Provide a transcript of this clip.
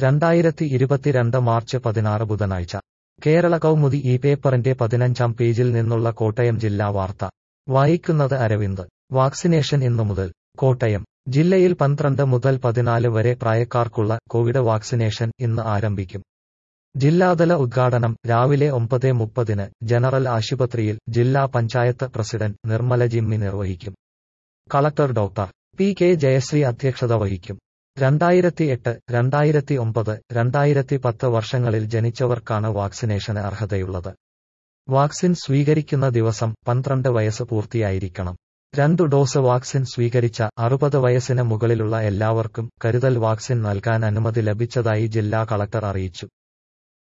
രണ്ടായിരത്തി ഇരുപത്തിരണ്ട് മാർച്ച് പതിനാറ് ബുധനാഴ്ച കേരള കൗമുദി ഈ പേപ്പറിന്റെ പതിനഞ്ചാം പേജിൽ നിന്നുള്ള കോട്ടയം ജില്ലാ വാർത്ത വായിക്കുന്നത് അരവിന്ദ് വാക്സിനേഷൻ ഇന്നു മുതൽ കോട്ടയം ജില്ലയിൽ പന്ത്രണ്ട് മുതൽ പതിനാല് വരെ പ്രായക്കാർക്കുള്ള കോവിഡ് വാക്സിനേഷൻ ഇന്ന് ആരംഭിക്കും ജില്ലാതല ഉദ്ഘാടനം രാവിലെ ഒമ്പത് മുപ്പതിന് ജനറൽ ആശുപത്രിയിൽ ജില്ലാ പഞ്ചായത്ത് പ്രസിഡന്റ് നിർമ്മല ജിമ്മി നിർവഹിക്കും collector doctor P K Jayashree അധ്യക്ഷത വഹിക്കും രണ്ടായിരത്തി എട്ട് രണ്ടായിരത്തി ഒമ്പത് രണ്ടായിരത്തി പത്ത് വർഷങ്ങളിൽ ജനിച്ചവർക്കാണ് വാക്സിനേഷന് അർഹതയുള്ളത് വാക്സിൻ സ്വീകരിക്കുന്ന ദിവസം പന്ത്രണ്ട് വയസ്സ് പൂർത്തിയായിരിക്കണം രണ്ടു ഡോസ് വാക്സിൻ സ്വീകരിച്ച അറുപത് വയസ്സിന് മുകളിലുള്ള എല്ലാവർക്കും കരുതൽ വാക്സിൻ നൽകാൻ അനുമതി ലഭിച്ചതായി ജില്ലാ കളക്ടർ അറിയിച്ചു